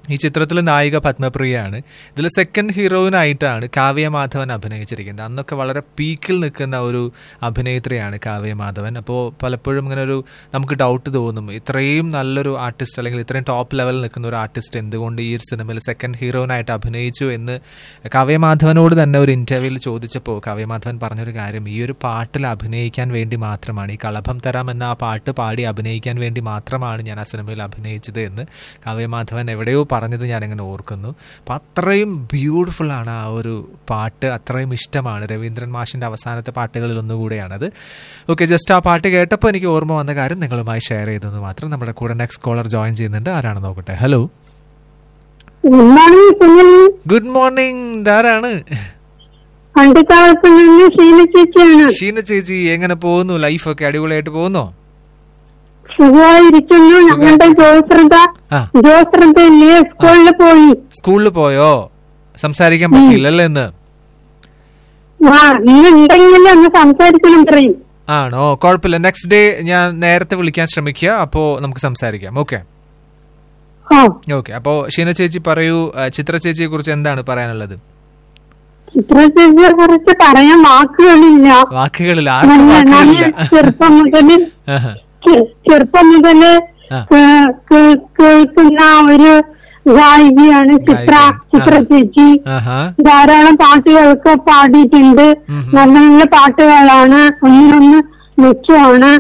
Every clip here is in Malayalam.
ഈ ചിത്രത്തിൽ നായിക പത്മപ്രിയയാണ് ഇതിൽ സെക്കൻഡ് ഹീറോയിനായിട്ടാണ് കാവ്യ മാധവൻ അഭിനയിച്ചിരിക്കുന്നത് അന്നൊക്കെ വളരെ പീക്കിൽ നിൽക്കുന്ന ഒരു അഭിനേത്രിയാണ് കാവ്യ മാധവൻ അപ്പോൾ പലപ്പോഴും ഇങ്ങനെ ഒരു നമുക്ക് ഡൗട്ട് തോന്നും ഇത്രയും നല്ലൊരു ആർട്ടിസ്റ്റ് അല്ലെങ്കിൽ ഇത്രയും ടോപ്പ് ലെവലിൽ നിൽക്കുന്ന ഒരു ആർട്ടിസ്റ്റ് എന്തുകൊണ്ട് ഈ ഒരു സിനിമയിൽ സെക്കൻഡ് ഹീറോയിനായിട്ട് അഭിനയിച്ചു എന്ന് കാവ്യ മാധവനോട് തന്നെ ഒരു ഇന്റർവ്യൂവിൽ ചോദിച്ചപ്പോൾ കാവ്യ മാധവൻ പറഞ്ഞൊരു കാര്യം ഈ ഒരു പാട്ടിൽ അഭിനയിക്കാൻ വേണ്ടി മാത്രമാണ് ഈ കളഭം തരാം എന്ന ആ പാട്ട് പാടി അഭിനയിക്കാൻ വേണ്ടി മാത്രമാണ് ഞാൻ ആ സിനിമയിൽ അഭിനയിച്ചത് എന്ന് കാവ്യ മാധവൻ എവിടെയോ പറഞ്ഞത് ഞാനിങ്ങനെ ഓർക്കുന്നു അപ്പം അത്രയും ബ്യൂട്ടിഫുൾ ആണ് ആ ഒരു പാട്ട് അത്രയും ഇഷ്ടമാണ് രവീന്ദ്രൻ മാഷിന്റെ അവസാനത്തെ പാട്ടുകളിൽ ഒന്നുകൂടെയാണത് ഓക്കെ ജസ്റ്റ് ആ പാട്ട് കേട്ടപ്പോൾ എനിക്ക് ഓർമ്മ വന്ന കാര്യം നിങ്ങളുമായി ഷെയർ ചെയ്തെന്ന് മാത്രം നമ്മുടെ കൂടെ നെക്സ്റ്റ് കോളർ ജോയിൻ ചെയ്യുന്നുണ്ട് ആരാണ് നോക്കട്ടെ ഹലോ എന്താണ് കുഞ്ഞിൽ ഗുഡ് മോർണിംഗ് ഇതാരാണ് പണ്ടിക്കാലത്ത് നിന്ന് ശീല ചേച്ചിയാണ് ഷീന ചേച്ചി എങ്ങനെ പോകുന്നു ലൈഫൊക്കെ അടിപൊളിയായിട്ട് പോകുന്നോ സുഖമായിരിക്കുന്നു ഞങ്ങളുടെ ജോശ്രദ്ധ ആ ജോശ്രദ്ധ ഇല്ലേ സ്കൂളിൽ പോയി സ്കൂളിൽ പോയോ സംസാരിക്കാൻ പറ്റിയില്ലല്ലേ ഇന്ന് ആ ഇന്ന് ഉണ്ടെങ്കിൽ ഒന്ന് സംസാരിക്കണം പറയും ആണോ കുഴപ്പമില്ല നെക്സ്റ്റ് ഡേ ഞാൻ നേരത്തെ വിളിക്കാൻ ശ്രമിക്കുക അപ്പോ നമുക്ക് സംസാരിക്കാം ഓക്കെ ഓ ഓക്കെ അപ്പോ ഷീന ചേച്ചി പറയൂ ആ, ചിത്ര ചേച്ചിയെ കുറിച്ച് എന്താണ് പറയാനുള്ളത് ചിത്രചേച്ചിയെ കുറിച്ച് പറയാൻ വാക്കുകളില്ല വാക്കുകളിൽ ആർക്കും നല്ല നല്ല വാക്കുകളില്ല ചെറുപ്പം മുതല് ആഹാ. ചെ- ചെറുപ്പം മുതല് ആ. കേ- കേ- കേൾക്കുന്ന ഒരു ഗായികയാണ് ചിത്ര ഗായികയാണ്. ചിത്ര ആ. ചേച്ചി ആഹാ ധാരാളം പാട്ടുകളൊക്കെ പാടിയിട്ടുണ്ട് ഉം. നല്ല നല്ല പാട്ടുകളാണ് ഒന്നിനൊന്ന് മെച്ചമാണ്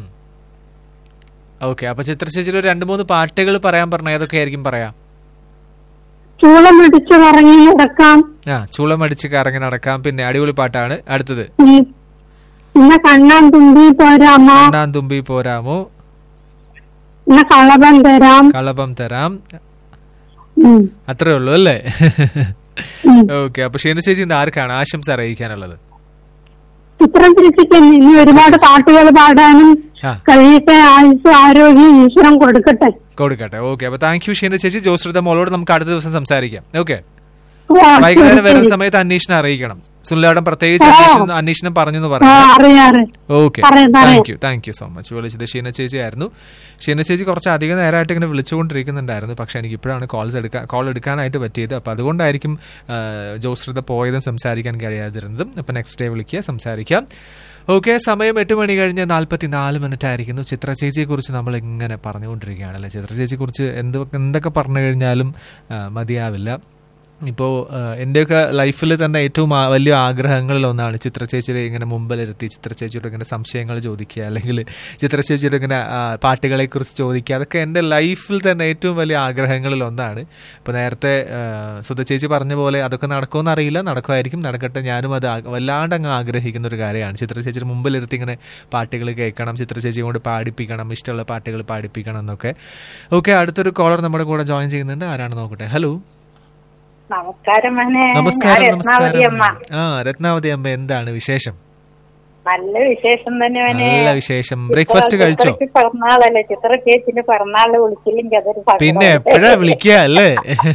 ഓക്കെ അപ്പൊ ചിത്ര ചേച്ചിയുടെ ഒരു രണ്ട് മൂന്ന് പാട്ടുകൾ പറയാൻ പറഞ്ഞ ഏതൊക്കെ ആയിരിക്കും പറയാം ചൂളം പിടിച്ചു കറങ്ങി നടക്കാം ആ ചൂളമടിച്ച് കറങ്ങി നടക്കാം പിന്നെ അടിപൊളി പാട്ടാണ് അടുത്തത് ഉം. പിന്നെ കണ്ണാൻ തുമ്പി പോരാമോ കണ്ണാൻ തുമ്പി പോരാമോ പിന്നെ കളപം തരാം കളഭം തരാം ഉം. അത്രേ ഉള്ളൂ അല്ലേ ഉം. ഓക്കെ അപ്പൊ ഷീന ചേച്ചി ഇന്ന് ആർക്കാണ് ആശംസ അറിയിക്കാനുള്ളത് ചിത്രം ചേച്ചിക്ക് ഇനി ഒരുപാട് പാട്ടുകൾ പാടാനും ആ കഴിയട്ടെ ആയുസ് ആരോഗ്യം ഈശ്വരം കൊടുക്കട്ടെ കൊടുക്കട്ടെ ഓക്കെ അപ്പൊ താങ്ക് യു ഷീന ചേച്ചി ജോശ്രിത മോളോട് നമുക്ക് അടുത്ത ദിവസം സംസാരിക്കാം ഓക്കെ ആ, വൈകുന്നേരം ശരി, വരുന്ന ശരി. സമയത്ത് അന്വേഷണം അറിയിക്കണം സുല്ലാടം പ്രത്യേകിച്ച് ആ. അന്വേഷണം അന്വേഷണം പറഞ്ഞു എന്ന് ആ പറഞ്ഞു അറിയാറ് ഓക്കെ പറയാം, പറയാം. Thank you thank you so much വിളിച്ചത് ഷീന ചേച്ചി ആയിരുന്നു ഷീന ചേച്ചി കുറച്ച് അധികം നേരമായിട്ട് ഇങ്ങനെ വിളിച്ചുകൊണ്ടിരിക്കുന്നുണ്ടായിരുന്നു പക്ഷെ എനിക്ക് ഇപ്പോഴാണ് കോൾസ് എടുക്കാൻ കോൾ എടുക്കാനായിട്ട് പറ്റിയത് അപ്പൊ അതുകൊണ്ടായിരിക്കും ആ, ജോശ്രിത പോയതും സംസാരിക്കാൻ കഴിയാതിരുന്നതും അപ്പൊ നെക്സ്റ്റ് ഡേ വിളിക്കുക സംസാരിക്കാം ഓക്കെ സമയം എട്ട് മണി കഴിഞ്ഞ് നാല്പത്തി നാല് മിനിറ്റ് ആയിരിക്കുന്നു ചിത്ര ചേച്ചിയെ കുറിച്ച് നമ്മൾ ഇങ്ങനെ പറഞ്ഞുകൊണ്ടിരിക്കുകയാണല്ലേ ചിത്ര ചേച്ചിയെ കുറിച്ച് എന്ത് എന്തൊക്കെ പറഞ്ഞു കഴിഞ്ഞാലും ആ, മതിയാവില്ല ഇപ്പോൾ എൻ്റെയൊക്കെ ലൈഫിൽ തന്നെ ഏറ്റവും ആ- വലിയ ആഗ്രഹങ്ങളിൽ ഒന്നാണ് ചിത്ര ചേച്ചിയുടെ ഇങ്ങനെ മുമ്പിലിരുത്തി ചിത്ര ചേച്ചിയുടെ ഇങ്ങനെ സംശയങ്ങൾ ചോദിക്കുക അല്ലെങ്കിൽ ചിത്ര ചേച്ചിയുടെ ഇങ്ങനെ ആ, പാട്ടുകളെക്കുറിച്ച് ചോദിക്കുക അതൊക്കെ എൻ്റെ ലൈഫിൽ തന്നെ ഏറ്റവും വലിയ ആഗ്രഹങ്ങളിൽ ഒന്നാണ് ഇപ്പോൾ നേരത്തെ ആ, സുധ ചേച്ചി പറഞ്ഞ പോലെ അതൊക്കെ നടക്കുമെന്ന് അറിയില്ല നടക്കുമായിരിക്കും നടക്കട്ടെ ഞാനും അത് ആ- വല്ലാണ്ട് അങ്ങ് ആഗ്രഹിക്കുന്ന ഒരു കാര്യമാണ് ചിത്ര ചേച്ചിയുടെ മുമ്പിലിരുത്തി ഇങ്ങനെ പാട്ടുകൾ കേൾക്കണം ചിത്ര ചേച്ചി കൊണ്ട് പാടിപ്പിക്കണം ഇഷ്ടമുള്ള പാട്ടുകൾ പാടിപ്പിക്കണം എന്നൊക്കെ ഓക്കെ അടുത്തൊരു കോളർ നമ്മുടെ കൂടെ ജോയിൻ ചെയ്യുന്നുണ്ട് ആരാണ് നോക്കട്ടെ ഹലോ നമസ്കാരം മോനെ നമസ്കാരം ഞാൻ രത്നാവതി നമസ്കാരം അമ്മ ആ രത്നാവതി അമ്മ എന്താണ് വിശേഷം നല്ല വിശേഷം തന്നെ മോനെ നല്ല വിശേഷം ബ്രേക്ക്ഫാസ്റ്റ് കഴിച്ചോ ചിത്രയ്ക്ക് പിറന്നാളല്ലേ ചിത്ര ചേച്ചിന്റെ പിറന്നാള് വിളിച്ചില്ലെങ്കിൽ അതൊരു സങ്കടം. പിന്നെ എപ്പോഴാ വിളിക്കുക അല്ലേ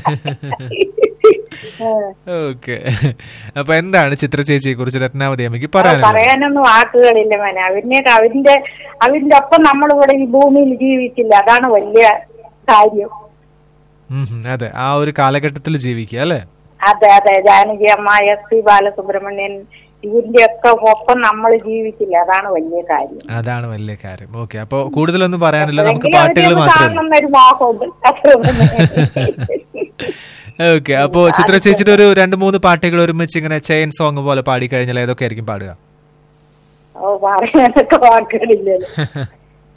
ഏഹ്. ഓക്കെ അപ്പൊ എന്താണ് ചിത്ര ചേച്ചിയെ കുറിച്ച് രത്നാവതി അമ്മയ്ക്ക് അത് പറയാനുള്ളത് പറയാനൊന്നും വാക്കുകളില്ല മോനെ അവരിനെ അവരിന്റെ അവരിന്റെ ഒപ്പം നമ്മളിവിടെ ഈ ഭൂമിയിൽ ജീവിച്ചില്ല അതാണ് വലിയ കാര്യം ഉം ഹും, അതെ ആ ഒരു കാലഘട്ടത്തിൽ ജീവിക്കുക അല്ലേ അതെ അതെ ജാനകി അമ്മ എസ് പി ബാലസുബ്രഹ്മണ്യൻ ഇവരുടെ ഒക്കെ ഒപ്പം നമ്മൾ ജീവിച്ചില്ല അതാണ് വലിയ കാര്യം അതാണ് വലിയ കാര്യം ഓക്കെ അപ്പൊ കൂടുതലൊന്നും പറയാനില്ല നമുക്ക് എങ്കിലും പാട്ടുകൾ അവരെ ഒന്ന് മാത്രമേ കാണണം എന്നൊരു മോഹമുണ്ട് അത്രേ ഉള്ളൂ. ഓക്കെ അപ്പോ ചിത്ര ചേച്ചിയുടെ ഒരു രണ്ട് മൂന്ന് പാട്ടുകൾ ഒരുമിച്ച് ഇങ്ങനെ ചെയിൻ സോങ് പോലെ പാടി കഴിഞ്ഞാൽ ഏതൊക്കെ ആയിരിക്കും പാടുക ഓ പറയാനൊക്കെ വാക്കുകളില്ലല്ലോ